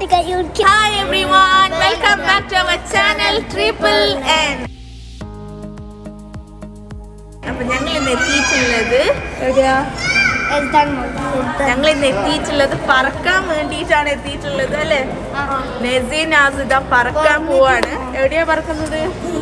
Hi everyone, welcome back to our channel Triple N. അപ്പൊ ഞങ്ങൾ ഇന്ന് എത്തിയിട്ടുള്ളത് എവിടെയാ ഞങ്ങൾ ഇന്ന് എത്തിയിട്ടുള്ളത് പറക്കാൻ വേണ്ടിയിട്ടാണ് എത്തിയിട്ടുള്ളത് അല്ലേ നെസീൻ നാസിദ പറക്കാൻ പോവാണ് എവിടെയാ പറക്കുന്നത്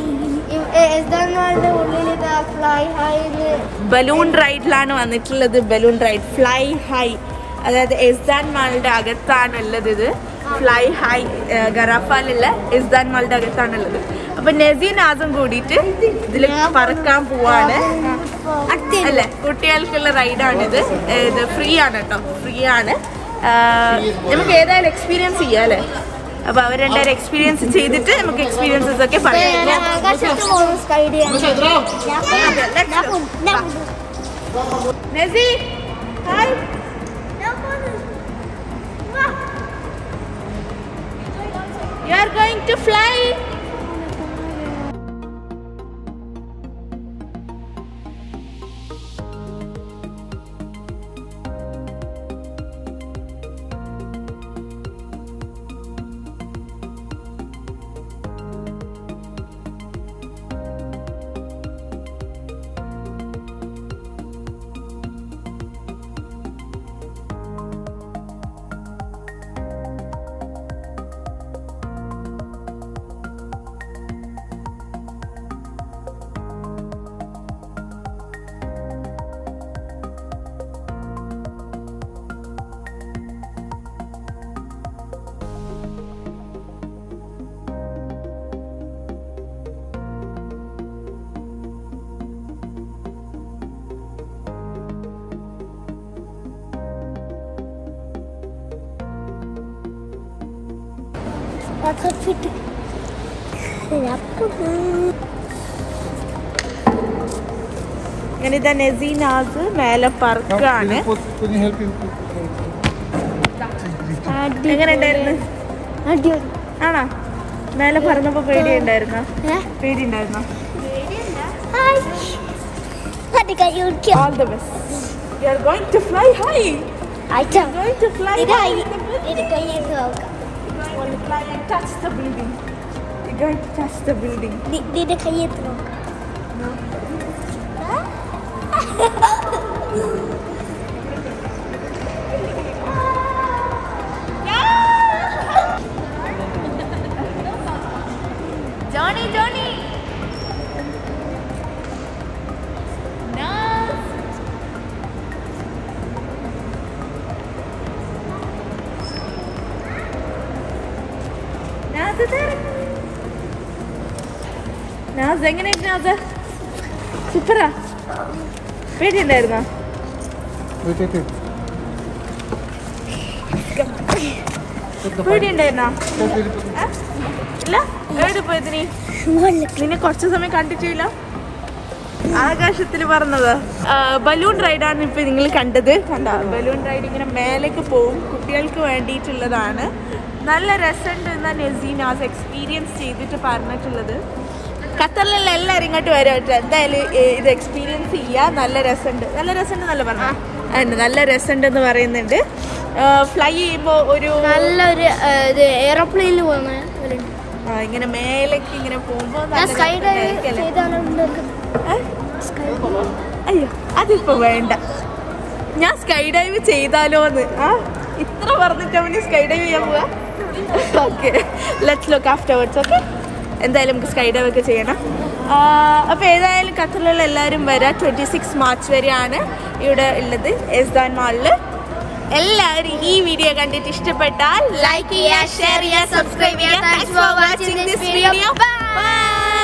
ഉള്ളിൽ ഫ്ലൈ ഹൈ ബലൂൺ റൈഡിലാണ് വന്നിട്ടുള്ളത് ബലൂൺ റൈഡ് ഫ്ലൈ ഹൈ അതായത് എസ്ദാൻ മാളുടെ അകത്താണ് ഉള്ളത് ഇത് ഫ്ലൈ ഹൈ ഗറാഫാലുള്ള എസ്ദാൻ മാളുടെ അകത്താണുള്ളത് അപ്പൊ നസീൻ ആസും കൂടിയിട്ട് ഇതിൽ പറക്കാൻ പോവാണ് അല്ലേ കുട്ടികൾക്കുള്ള റൈഡാണിത് ഇത് ഫ്രീ ആണ് കേട്ടോ ഫ്രീ ആണ് ആ, നമുക്ക് ഏതായാലും എക്സ്പീരിയൻസ് ചെയ്യാം അല്ലേ അപ്പൊ അവർ രണ്ടുപേരും എക്സ്പീരിയൻസ് ചെയ്തിട്ട് നമുക്ക് എക്സ്പീരിയൻസസ് ഒക്കെ പറയാം ആകാശത്ത് പോകുന്ന സ്കൈഡ് നസീ hi You are going to fly. ഇങ്ങനെ ഇതാ നസീനാസ് മേലെ പറക്കാണ് Can you help him? എങ്ങനെ ഉണ്ടായിരുന്നു അടിപൊളി ആണോ മേലെ പറഞ്ഞപ്പോ പേടി ഉണ്ടായിരുന്നോ പേടി ഉണ്ടായിരുന്നോ all the best you are going to fly high going to fly high going to fly and touch the building. You're going to touch the building. നിന്റെ കയ്യെത്ത് നോക്കാം Johnny, Johnny. No. നാസ് തേറെ. നാസ് എങ്ങനെയായിരുന്നു നാസ് സൂപ്പറാ പേടിയുണ്ടായിരുന്നോ Wait, wait, wait. പേടിയുണ്ടായിരുന്നോ Stop, wait, wait. ഏ? ഇല്ല എവിടെ പോയത് നീ നിന്നെ കുറച്ച് സമയം കണ്ടിട്ടില്ല ആകാശത്തിൽ പറഞ്ഞത് ബലൂൺ റൈഡാണ് ഇപ്പൊ നിങ്ങൾ കണ്ടത് കണ്ട ബലൂൺ റൈഡ് ഇങ്ങനെ മേലേക്ക് പോവും കുട്ടികൾക്ക് വേണ്ടിയിട്ടുള്ളതാണ് നല്ല രസമുണ്ട് എന്നാ നെസീനാസ് എക്സ്പീരിയൻസ് ചെയ്തിട്ട് പറഞ്ഞിട്ടുള്ളത് ഖത്തറിലുള്ള എല്ലാവരും ഇങ്ങോട്ട് വരാം കേട്ടോ എന്തായാലും ഏ, ഇത് എക്സ്പീരിയൻസ് ചെയ്യുക നല്ല രസമുണ്ട് നല്ല രസമുണ്ട് നല്ല പറഞ്ഞു ഉണ്ട് നല്ല രസമുണ്ട് എന്ന് പറയുന്നുണ്ട് ഫ്ലൈ ചെയ്യുമ്പോൾ ഒരു നല്ലൊരു ഇത് എയർപ്ലെയിനിൽ പോകുന്ന പോലെ ഉണ്ട്. ആ, ഇങ്ങനെ മേലേക്ക് ഇങ്ങനെ പോകുമ്പോൾ ഞാൻ സ്കൈ ഡൈവ് അല്ലേ ചെയ്താണ് ഏ? അയ്യോ അതിപ്പോ വേണ്ട ഞാൻ സ്കൈ ഡൈവ് ചെയ്താലോന്ന് ആ ഇത്ര പറഞ്ഞിട്ട് അവന് സ്കൈ ഡൈവ് ചെയ്യാൻ പോവാ okay let's look afterwards okay എന്തായാലും നമുക്ക് സ്കൈ ഡൈവ് ഒക്കെ ചെയ്യണം അപ്പോൾ ഏതായാലും ഖത്തറിലുള്ള എല്ലാവരും വരാം ട്വൻറ്റി സിക്സ് മാർച്ച് വരെയാണ് ഇവിടെ ഉള്ളത് എസ്ദാൻ മാളിൽ എല്ലാവരും ഈ വീഡിയോ കണ്ടിട്ട് ഇഷ്ടപ്പെട്ടാൽ ലൈക്ക് ചെയ്യുക ഷെയർ ചെയ്യുക സബ്സ്ക്രൈബ് ചെയ്യുക thanks for watching this video by